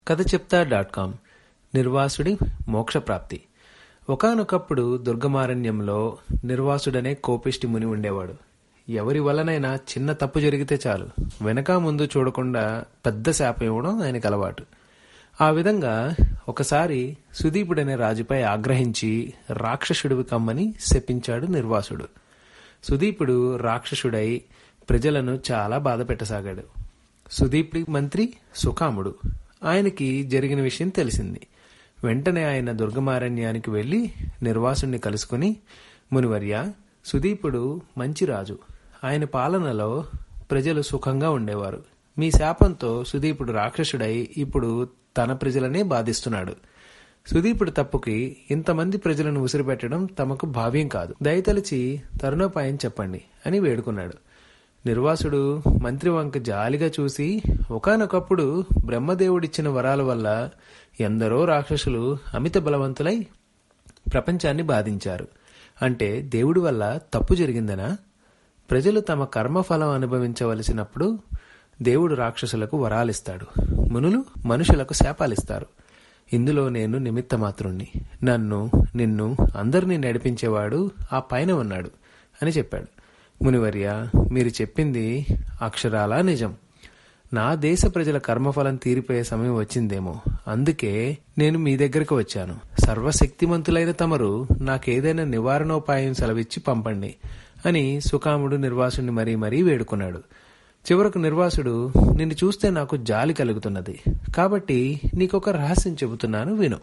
కథ చెప్తా dot com నిర్వాసుడి మోక్షప్రాప్తి ఒకానొకప్పుడు దుర్గమారణ్యంలో నిర్వాసుడనే కోపిష్టి ముని ఉండేవాడు ఎవరి వలనైనా చిన్న తప్పు జరిగితే చాలు వెనక ముందు చూడకుండా పెద్ద శాపం ఇవ్వడం ఆయనకు అలవాటు ఆ విధంగా ఒకసారి సుదీపుడనే రాజుపై ఆగ్రహించి రాక్షసుడివి కమ్మని శపించాడు నిర్వాసుడు సుదీపుడు రాక్షసుడై ప్రజలను చాలా బాధ పెట్టసాగాడు సుదీపుడి మంత్రి సుకాముడు ఆయనకి జరిగిన విషయం తెలిసింది వెంటనే ఆయన దుర్గమారణ్యానికి వెళ్లి నిర్వాసుణ్ణి కలుసుకుని మునివర్య సుదీపుడు మంచి రాజు ఆయన పాలనలో ప్రజలు సుఖంగా ఉండేవారు మీ శాపంతో సుదీపుడు రాక్షసుడై ఇప్పుడు తన ప్రజలనే బాధిస్తున్నాడు సుదీపుడు తప్పుకి ఇంతమంది ప్రజలను ఉసిరిపెట్టడం తమకు భావ్యం కాదు దయతలిచి తరుణోపాయం చెప్పండి అని వేడుకున్నాడు నిర్వాసుడు మంత్రి వంక జాలిగా చూసి ఒకనొకప్పుడు బ్రహ్మదేవుడిచ్చిన వరాల వల్ల ఎందరో రాక్షసులు అమిత బలవంతులై ప్రపంచాన్ని బాధించారు అంటే దేవుడి వల్ల తప్పు జరిగిందనా ప్రజలు తమ కర్మఫలం అనుభవించవలసినప్పుడు దేవుడు రాక్షసులకు వరాలిస్తాడు మునులు మనుషులకు శాపాలిస్తారు ఇందులో నేను నిమిత్త మాత్రుణ్ణి నన్ను నిన్ను అందరినీ నడిపించేవాడు ఆ పైన ఉన్నాడు అని చెప్పాడు మునివర్య మీరు చెప్పింది అక్షరాలా నిజం నా దేశ ప్రజల కర్మఫలం తీరిపోయే సమయం వచ్చిందేమో అందుకే నేను మీ దగ్గరకు వచ్చాను సర్వశక్తిమంతులైన తమరు నాకేదైనా నివారణోపాయం సెలవిచ్చి పంపండి అని సుకాముడు నిర్వాసుని మరీ మరీ వేడుకున్నాడు చివరకు నిర్వాసుడు నిన్ను చూస్తే నాకు జాలి కలుగుతున్నది కాబట్టి నీకొక రహస్యం చెబుతున్నాను విను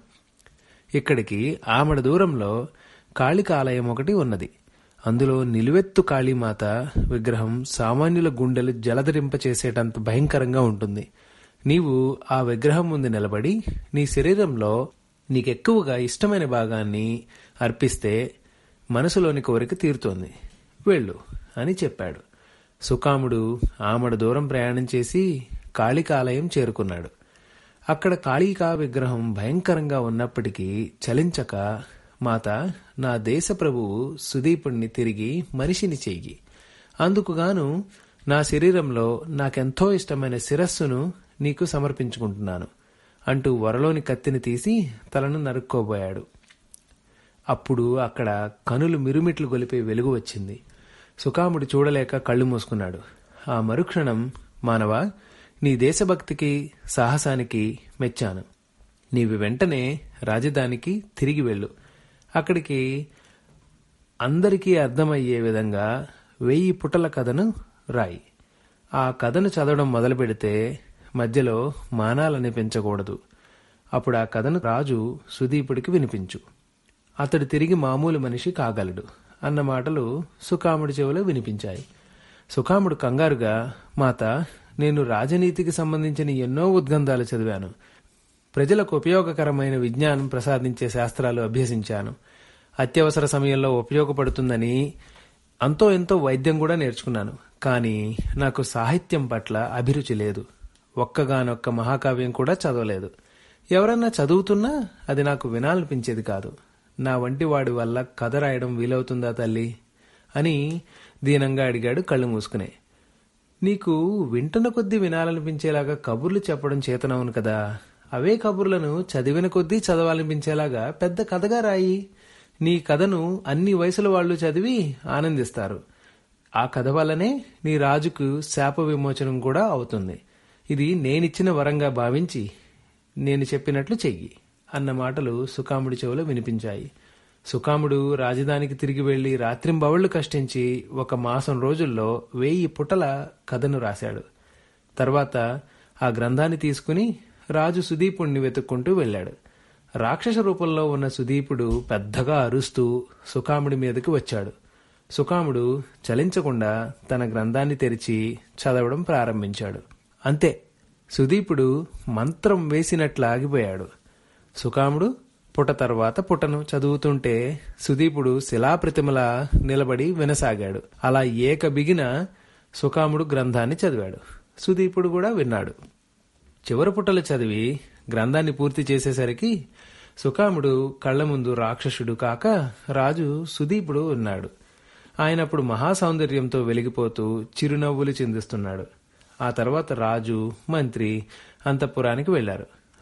ఇక్కడికి ఆమడ దూరంలో కాళిక ఆలయం ఒకటి ఉన్నది అందులో నిలువెత్తు కాళీమాత విగ్రహం సామాన్యుల గుండెలు జలధరింప చేసేటంత భయంకరంగా ఉంటుంది నీవు ఆ విగ్రహం ముందు నిలబడి నీ శరీరంలో నీకెక్కువగా ఇష్టమైన భాగాన్ని అర్పిస్తే మనసులోని కోరిక తీరుతోంది వెళ్ళు అని చెప్పాడు సుకాముడు ఆమడ దూరం ప్రయాణం చేసి కాళికాలయం చేరుకున్నాడు అక్కడ కాళికా విగ్రహం భయంకరంగా ఉన్నప్పటికీ చలించక మాత నా దేశ ప్రభువు సుదీపుణ్ణి తిరిగి మనిషిని చెయ్యి అందుకుగాను నా శరీరంలో నాకెంతో ఇష్టమైన శిరస్సును నీకు సమర్పించుకుంటున్నాను అంటూ వరలోని కత్తిని తీసి తలను నరుక్కోబోయాడు అప్పుడు అక్కడ కనులు మిరుమిట్లు గొలిపే వెలుగు వచ్చింది సుకాముడు చూడలేక కళ్ళు మూసుకున్నాడు ఆ మరుక్షణం మానవ నీ దేశభక్తికి సాహసానికి మెచ్చాను నీవు వెంటనే రాజధానికి తిరిగి వెళ్ళు అక్కడికి అందరికీ అర్థమయ్యే విధంగా వెయ్యి పుటల కథను రాయి ఆ కథను చదవడం మొదలు పెడితే మధ్యలో మానాలని పెంచకూడదు అప్పుడు ఆ కథను రాజు సుదీపుడికి వినిపించు అతడు తిరిగి మామూలు మనిషి కాగలడు అన్న మాటలు సుకాముడి చెవిలో వినిపించాయి సుకాముడు కంగారుగా మాత నేను రాజనీతికి సంబంధించిన ఎన్నో ఉద్గంధాలు చదివాను ప్రజలకు ఉపయోగకరమైన విజ్ఞానం ప్రసాదించే శాస్త్రాలు అభ్యసించాను అత్యవసర సమయంలో ఉపయోగపడుతుందని అంతో ఎంతో వైద్యం కూడా నేర్చుకున్నాను కానీ నాకు సాహిత్యం పట్ల అభిరుచి లేదు ఒక్కగానొక్క మహాకావ్యం కూడా చదవలేదు ఎవరన్నా చదువుతున్నా అది నాకు వినాలనిపించేది కాదు నా వంటి వాడి వల్ల కథ రాయడం వీలవుతుందా తల్లి అని దీనంగా అడిగాడు కళ్ళు మూసుకునే నీకు వింటున్న కొద్దీ వినాలనిపించేలాగా కబుర్లు చెప్పడం చేతనవును కదా అవే కబుర్లను చదివిన కొద్దీ చదవాలనిపించేలాగా పెద్ద కథగా రాయి నీ కథను అన్ని వయసుల వాళ్ళు చదివి ఆనందిస్తారు ఆ కథ వల్లనే నీ రాజుకు శాప విమోచనం కూడా అవుతుంది ఇది నేనిచ్చిన వరంగా భావించి నేను చెప్పినట్లు చెయ్యి అన్న మాటలు సుకాముడి చెవులో వినిపించాయి సుకాముడు రాజధానికి తిరిగి వెళ్లి రాత్రింబవళ్లు కష్టించి ఒక మాసం రోజుల్లో వెయ్యి పుటల కథను రాశాడు తర్వాత ఆ గ్రంథాన్ని తీసుకుని రాజు సుదీపుణ్ణి వెతుక్కుంటూ వెళ్ళాడు రాక్షస రూపంలో ఉన్న సుదీపుడు పెద్దగా అరుస్తూ సుకాముడి మీదకి వచ్చాడు సుకాముడు చలించకుండా తన గ్రంథాన్ని తెరిచి చదవడం ప్రారంభించాడు అంతే సుదీపుడు మంత్రం వేసినట్లు ఆగిపోయాడు సుకాముడు పుట తర్వాత పుటను చదువుతుంటే సుదీపుడు శిలాప్రతిమల నిలబడి వినసాగాడు అలా ఏక బిగిన సుకాముడు గ్రంథాన్ని చదివాడు సుదీపుడు కూడా విన్నాడు చివరి పుటలు చదివి గ్రంథాన్ని పూర్తి చేసేసరికి సుకాముడు కళ్ల ముందు రాక్షసుడు కాక రాజు సుదీపుడు ఉన్నాడు ఆయన అప్పుడు మహాసౌందర్యంతో వెలిగిపోతూ చిరునవ్వులు చిందిస్తున్నాడు ఆ తర్వాత రాజు మంత్రి అంతఃపురానికి వెళ్లారు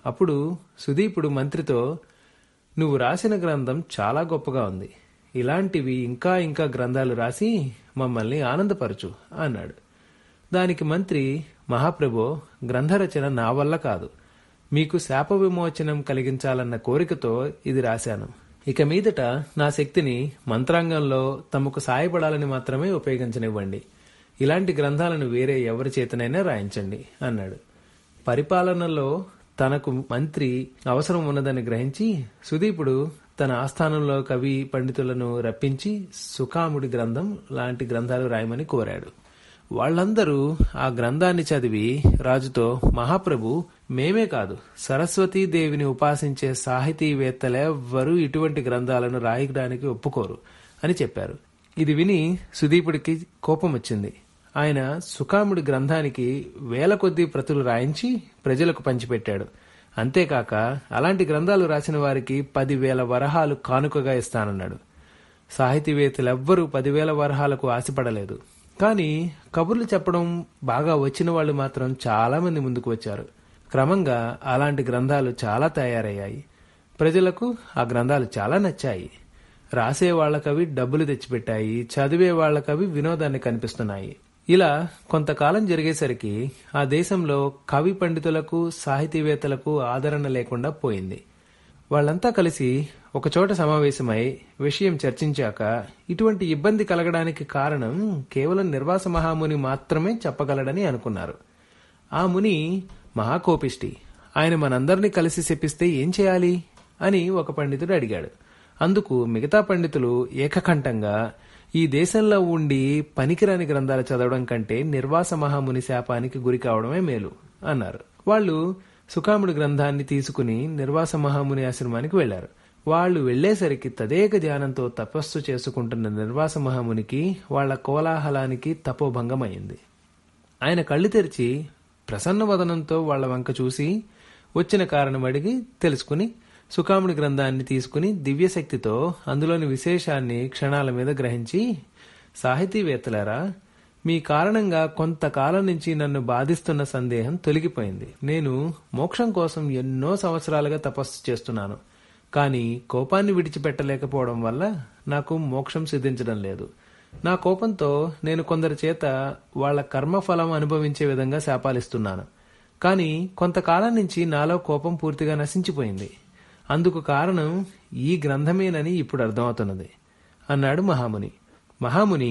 అప్పుడు సుదీపుడు మంత్రితో నువ్వు రాసిన గ్రంథం చాలా గొప్పగా ఉంది ఇలాంటివి ఇంకా ఇంకా గ్రంథాలు రాసి మమ్మల్ని ఆనందపరచు అన్నాడు దానికి మంత్రి మహాప్రభో గ్రంథరచన నా వల్ల కాదు మీకు శాప విమోచనం కలిగించాలన్న కోరికతో ఇది రాశాను ఇక మీదట నా శక్తిని మంత్రాంగంలో తమకు సాయపడాలని మాత్రమే ఉపయోగించనివ్వండి ఇలాంటి గ్రంథాలను వేరే ఎవరి చేతనైనా రాయించండి అన్నాడు పరిపాలనలో తనకు మంత్రి అవసరం ఉన్నదని గ్రహించి సుదీపుడు తన ఆస్థానంలో కవి పండితులను రప్పించి సుకాముడి గ్రంథం లాంటి గ్రంథాలు రాయమని కోరాడు వాళ్ళందరూ ఆ గ్రంథాన్ని చదివి రాజుతో మహాప్రభు మేమే కాదు సరస్వతీ దేవిని ఉపాసించే సాహితీవేత్తలెవ్వరూ ఇటువంటి గ్రంథాలను రాయడానికి ఒప్పుకోరు అని చెప్పారు ఇది విని సుదీపుడికి కోపం వచ్చింది ఆయన సుకాముడి గ్రంథానికి వేల కొద్దీ ప్రతులు రాయించి ప్రజలకు పంచిపెట్టాడు అంతేకాక అలాంటి గ్రంథాలు రాసిన వారికి పదివేల వరహాలు కానుకగా ఇస్తానన్నాడు సాహితీవేత్తలెవ్వరూ పదివేల వరహాలకు ఆశపడలేదు కానీ కబుర్లు చెప్పడం బాగా వచ్చిన వాళ్ళు మాత్రం చాలా మంది ముందుకు వచ్చారు క్రమంగా అలాంటి గ్రంథాలు చాలా తయారయ్యాయి ప్రజలకు ఆ గ్రంథాలు చాలా నచ్చాయి రాసే వాళ్ళకవి డబ్బులు తెచ్చిపెట్టాయి చదివే వాళ్ళకవి వినోదాన్ని కనిపిస్తున్నాయి ఇలా కొంతకాలం జరిగేసరికి ఆ దేశంలో కవి పండితులకు సాహితీవేత్తలకు ఆదరణ లేకుండా పోయింది వాళ్ళంతా కలిసి ఒకచోట సమావేశమై విషయం చర్చించాక ఇటువంటి ఇబ్బంది కలగడానికి కారణం కేవలం నిర్వాస మహాముని మాత్రమే చెప్పగలడని అనుకున్నారు ఆ ముని మహాకోపిష్టి ఆయన మనందరినీ కలిసి చెప్పిస్తే ఏం చేయాలి అని ఒక పండితుడు అడిగాడు అందుకు మిగతా పండితులు ఏకకంఠంగా ఈ దేశంలో ఉండి పనికిరాని గ్రంథాలు చదవడం కంటే నిర్వాస మహాముని శాపానికి గురి కావడమే మేలు అన్నారు వాళ్ళు సుకాముడి గ్రంథాన్ని తీసుకుని నిర్వాస మహాముని ఆశ్రమానికి వెళ్లారు వాళ్ళు వెళ్లేసరికి తదేక ధ్యానంతో తపస్సు చేసుకుంటున్న నిర్వాస మహామునికి వాళ్ల కోలాహలానికి తపోభంగమైంది ఆయన కళ్ళు తెరిచి ప్రసన్న వదనంతో వాళ్ల వంక చూసి వచ్చిన కారణం అడిగి తెలుసుకుని సుకాముడి గ్రంథాన్ని తీసుకుని దివ్యశక్తితో అందులోని విశేషాన్ని క్షణాల మీద గ్రహించి సాహితీవేత్తలారా మీ కారణంగా కొంతకాలం నుంచి నన్ను బాధిస్తున్న సందేహం తొలగిపోయింది నేను మోక్షం కోసం ఎన్నో సంవత్సరాలుగా తపస్సు చేస్తున్నాను కానీ కోపాన్ని విడిచిపెట్టలేకపోవడం వల్ల నాకు మోక్షం సిద్ధించడం లేదు నా కోపంతో నేను కొందరి చేత వాళ్ల కర్మఫలం అనుభవించే విధంగా శాపాలిస్తున్నాను కానీ కొంతకాలం నుంచి నాలో కోపం పూర్తిగా నశించిపోయింది అందుకు కారణం ఈ గ్రంథమేనని ఇప్పుడు అర్థమవుతున్నది అన్నాడు మహాముని మహాముని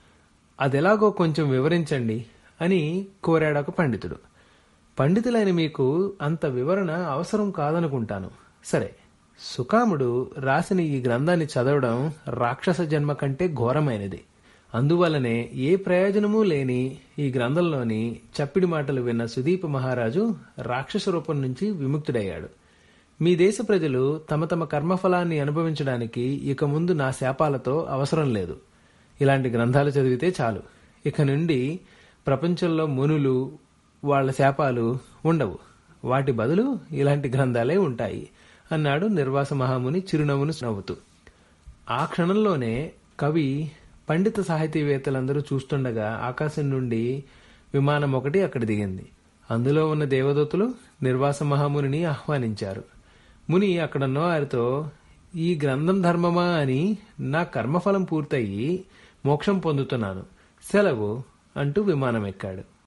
అదెలాగో కొంచెం వివరించండి అని కోరాడు ఒక పండితుడు పండితులైన మీకు అంత వివరణ అవసరం కాదనుకుంటాను సరే సుకాముడు రాసిన ఈ గ్రంథాన్ని చదవడం రాక్షస జన్మ కంటే ఘోరమైనది అందువల్లనే ఏ ప్రయోజనమూ లేని ఈ గ్రంథంలోని చప్పిడి మాటలు విన్న సుదీప మహారాజు రాక్షస రూపం నుంచి విముక్తుడయ్యాడు మీ దేశ ప్రజలు తమ తమ కర్మఫలాన్ని అనుభవించడానికి ఇక ముందు నా శాపాలతో అవసరం లేదు ఇలాంటి గ్రంథాలు చదివితే చాలు ఇక నుండి ప్రపంచంలో మునులు వాళ్ల శాపాలు ఉండవు వాటి బదులు ఇలాంటి గ్రంథాలే ఉంటాయి అన్నాడు నిర్వాస మహాముని చిరునవ్వును నవ్వుతూ ఆ క్షణంలోనే కవి పండిత సాహితీవేత్తలందరూ చూస్తుండగా ఆకాశం నుండి విమానం ఒకటి అక్కడ దిగింది అందులో ఉన్న దేవదూతలు నిర్వాస మహామునిని ఆహ్వానించారు ముని అక్కడున్న వారితో ఈ గ్రంథం ధర్మమా అని నా కర్మఫలం పూర్తయి మోక్షం పొందుతున్నాను సెలవు అంటూ విమానం ఎక్కాడు